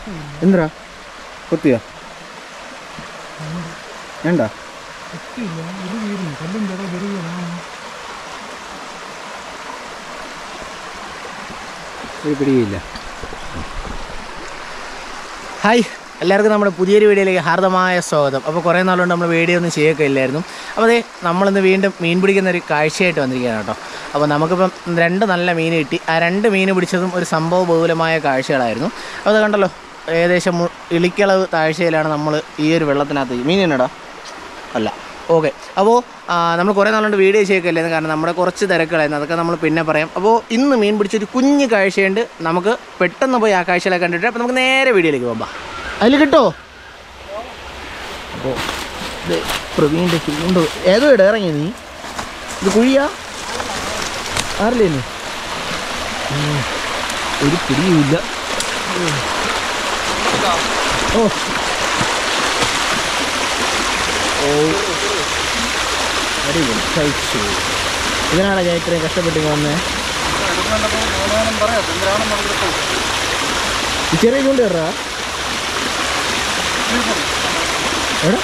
എന്തിനാ കൊത്തിയോ വേണ്ട എത്തിയില്ല ഇത് വീരുന്നു കല്ലിൻ്റെ ഇടയിൽ വരികയാണ് ഒരു പിടിയില്ല ഹായ് എല്ലാവർക്കും നമ്മുടെ പുതിയൊരു വീഡിയോയിലേക്ക് ഹാർദമായ സ്വാഗതം അപ്പോൾ കുറേ നാളുകൊണ്ട് നമ്മൾ വീഡിയോ ഒന്നും ചെയ്യൊക്കെ ഇല്ലായിരുന്നു അപ്പോൾ അതേ നമ്മളിന്ന് വീണ്ടും മീൻ പിടിക്കുന്ന ഒരു കാഴ്ചയായിട്ട് വന്നിരിക്കുകയാണ് കേട്ടോ അപ്പോൾ നമുക്കിപ്പം രണ്ട് നല്ല മീൻ കിട്ടി ആ രണ്ട് മീൻ പിടിച്ചതും ഒരു സംഭവ ബഹുലമായ കാഴ്ചകളായിരുന്നു അപ്പോൾ അത് കണ്ടല്ലോ ഏകദേശം മു- ഇളിക്കളവ് താഴ്ചയിലാണ് നമ്മൾ ഈ ഒരു വെള്ളത്തിനകത്ത് മീൻ എന്നടാ അല്ല ഓക്കെ അപ്പോൾ നമ്മൾ കുറേ നാളുകൊണ്ട് വീഡിയോ ചെയ്യൊക്കെയല്ലായിരുന്നു കാരണം നമ്മുടെ കുറച്ച് തിരക്കുകളായിരുന്നു അതൊക്കെ നമ്മൾ പിന്നെ പറയാം അപ്പോൾ ഇന്ന് മീൻ പിടിച്ചൊരു കുഞ്ഞ് കാഴ്ചയുണ്ട് നമുക്ക് പെട്ടെന്ന് പോയി ആ കാഴ്ചകളെ കണ്ടിട്ട് അപ്പോൾ നമുക്ക് നേരെ വീഡിയോയിലേക്ക് പോകാം അതിൽ കിട്ടോ അപ്പോൾ ഇത് പ്രവീണിൻ്റെ ചൂണ്ട് ഏതോ ഇട ഇറങ്ങി നീ ഇത് കുഴിയാ ആറില്ലേ നീ ഉം. ഒരു പിടിയുമില്ല ഓ ഓ അടിപൊളി കഴിച്ചു ഇതിനാണ് ഞാൻ ഇത്രയും കഷ്ടപ്പെട്ട് ഇങ്ങ് വന്നേ ഈ ചെറിയ ചൂണ്ട കയറാ എവിടെ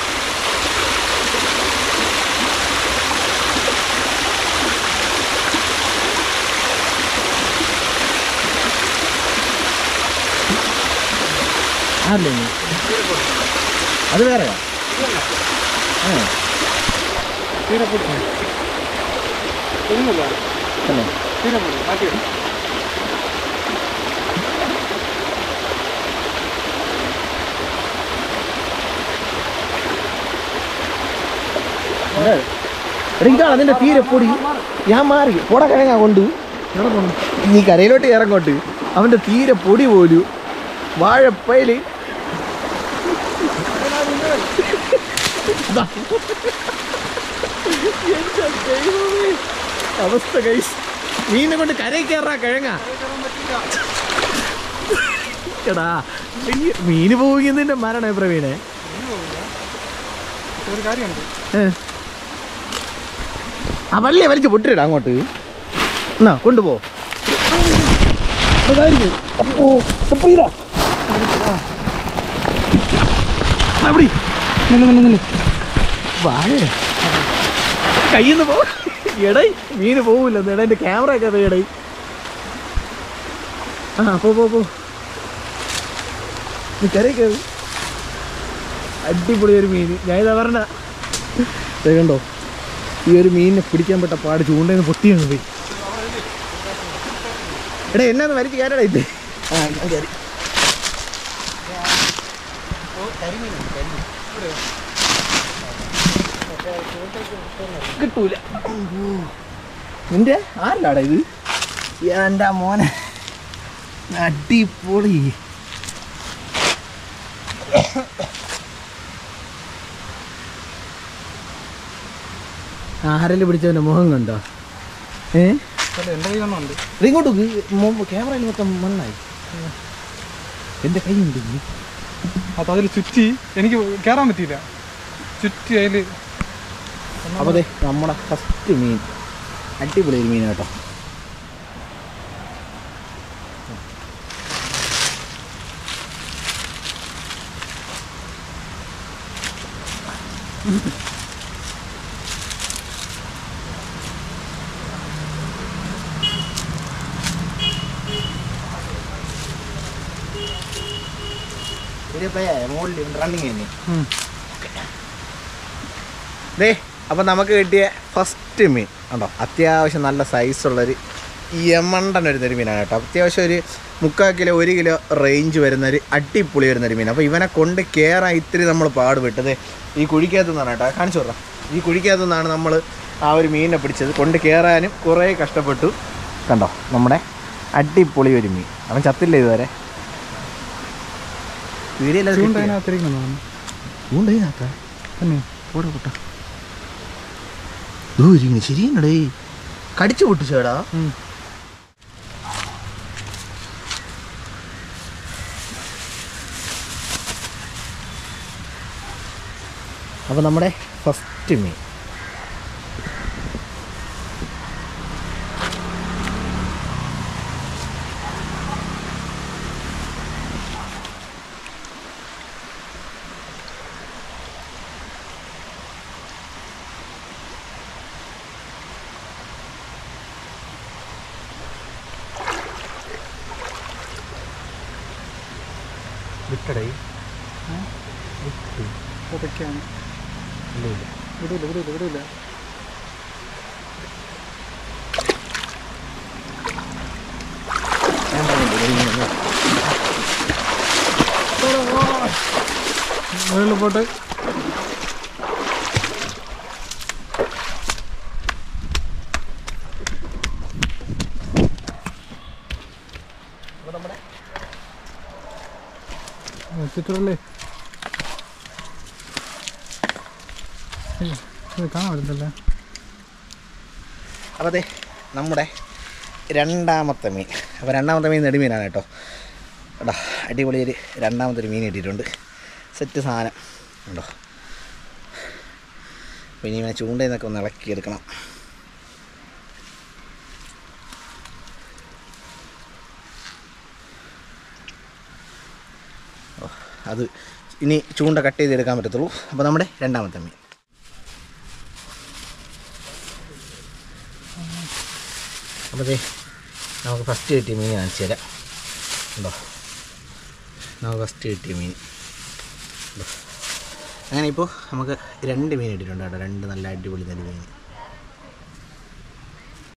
ആരില്ലേ നീ അത് വേറെയാ ആ തീരെ പൊട്ടി ഒന്നുമില്ല തന്നെ തീരെ പൊട്ടി മാറ്റി ഇതാണ് അതിന്റെ തീരെ പൊടി ഞാൻ മാറി പൊട കിഴങ്ങാ കൊണ്ട് നീ കരയിലോട്ട് ഇറങ്ങോട്ട് അവന്റെ തീരെ പൊടി പോലും വാഴപ്പയില് ദാ. എന്റെ ദൈവമേ. അവസ്ഥ കൈസ് മീനെ കൊണ്ട് കരയിൽ കയറാ കിഴങ്ങ എടാ ഈ മീന് പോകുന്നതിന്റെ മരണേ പ്രവീണേ ഒരു കാര്യമുണ്ട് ഏ. ആ വള്ളിയെ വലിച്ച് പൊട്ടിടാ അങ്ങോട്ട് എന്നാ കൊണ്ടുപോ അതായിരിക്കും. അപ്പോ, അപ്പോ ഇതാ. ആ, പിടി. നില്ല്, നില്ല്, നില്ല്. വാഴ കയ്യിന്ന് പോ എടൈ മീന് പോവില്ല എടാ എന്റെ ക്യാമറ ഒക്കെ എടൈ ആ പോ പോ പോ നീ കരയി കയറി അടിപൊളി ഒരു മീൻ ഞാൻ ഇതാ പറഞ്ഞ ദേ കണ്ടോ ഈ ഒരു മീനിനെ പിടിക്കാൻ പെട്ട പാട് ചൂണ്ടേന്ന് പൊട്ടിയാണ് പോയി എടാ എന്നാന്ന് വലിച്ച് കയറടാ ഇത് ആ ഞാൻ കയറി കിട്ടൂല നിന്റെ ആരിലാടാ ഇത് എൻ്റെ മോനെ അടിപൊളി ആരെല്ലാം പിടിച്ചവൻ്റെ മുഖം കണ്ടോ ഏ അല്ല എൻ്റെ കയ്യിലൊന്നുണ്ട് ഇത് ഇങ്ങോട്ട് നോക്ക്. ക്യാമറയിൽ മൊത്തം മണ്ണായി എൻ്റെ കൈയുണ്ട് ഇനി. അപ്പോൾ അതിൽ ചുറ്റി എനിക്ക് കയറാൻ പറ്റിയില്ല ചുറ്റി അതിൽ അപ്പോൾ ദേ നമ്മുടെ ഫസ്റ്റ് മീൻ അടിപൊളി ഒരു മീൻ കേട്ടോ റണ്ണിങ് തന്നെ ദേ അപ്പം നമുക്ക് കിട്ടിയ ഫസ്റ്റ് മീൻ കണ്ടോ അത്യാവശ്യം നല്ല സൈസുള്ളൊരു യമണ്ടൻ ഒരു നെരുമീനാണ് കേട്ടോ അത്യാവശ്യം ഒരു മുക്കാൽ കിലോ ഒരു കിലോ റേഞ്ച് വരുന്നൊരു അടിപൊളി വരുന്നൊരു മീൻ അപ്പോൾ ഇവനെ കൊണ്ട് കയറാൻ ഇത്തിരി നമ്മൾ പാടുപെട്ടത് ഈ കുഴിക്കകത്തു നിന്നാണ് കേട്ടോ കാണിച്ചു വിടാം ഈ കുഴിക്കകത്തു നിന്നാണ് നമ്മൾ ആ ഒരു മീനിനെ പിടിച്ചത് കൊണ്ട് കയറാനും കുറേ കഷ്ടപ്പെട്ടു കണ്ടോ നമ്മുടെ അടിപൊളി ഒരു മീൻ അവൻ ചത്തില്ല ഇതുവരെ വീഡിയോ ചൂണ്ട അതിനകത്തിരിക്കുന്നതാണ് ചൂണ്ടതിനകത്താ തന്നെ പോടാ പൊട്ടാ ഓ ഇരിക്കുന്നു ശരിയാണടേ കടിച്ചു പൊട്ടിച്ചേടാ ഉം. അപ്പോൾ നമ്മുടെ ഫസ്റ്റ് മീൻ വിട്ടടേ അതൊക്കെയാണ് ഇല്ല ഇല്ല വിടില്ല വിടില്ല വിടില്ല ഞാൻ പറഞ്ഞില്ലേ മീൻ ഒന്ന് മുകളിൽ പോട്ട് എത്തിട്ടല്ലേ ഇത് കാണാൻ പറ്റുന്നല്ലേ അപ്പോൾ അതെ നമ്മുടെ രണ്ടാമത്തെ മീൻ അപ്പോൾ രണ്ടാമത്തെ മീൻ നെടുമീനാണ് കേട്ടോ എടാ അടിപൊളി ഒരു രണ്ടാമത്തെ ഒരു മീൻ കിട്ടിയിട്ടുണ്ട് സെറ്റ് സാധനം ഉണ്ടോ അപ്പോൾ ഇനി ഇവനെ ചൂണ്ടയിൽ നിന്നൊക്കെ ഒന്ന് ഇളക്കിയെടുക്കണം ഓ, അത് ഇനി ചൂണ്ട കട്ട് ചെയ്തെടുക്കാൻ പറ്റത്തുള്ളൂ അപ്പോൾ നമ്മുടെ രണ്ടാമത്തെ മീൻ അപ്പോൾ ദേ നമുക്ക് ഫസ്റ്റ് കിട്ടിയ മീൻ കാണിച്ചു തരാം ഉണ്ടോ നമുക്ക് ഫസ്റ്റ് കിട്ടിയ മീൻ ഉണ്ടോ അങ്ങനെ ഇപ്പോൾ നമുക്ക് രണ്ട് മീൻ ഇട്ടിട്ടുണ്ട് കേട്ടോ രണ്ട് നല്ല അടിപൊളി നല്ല മീൻ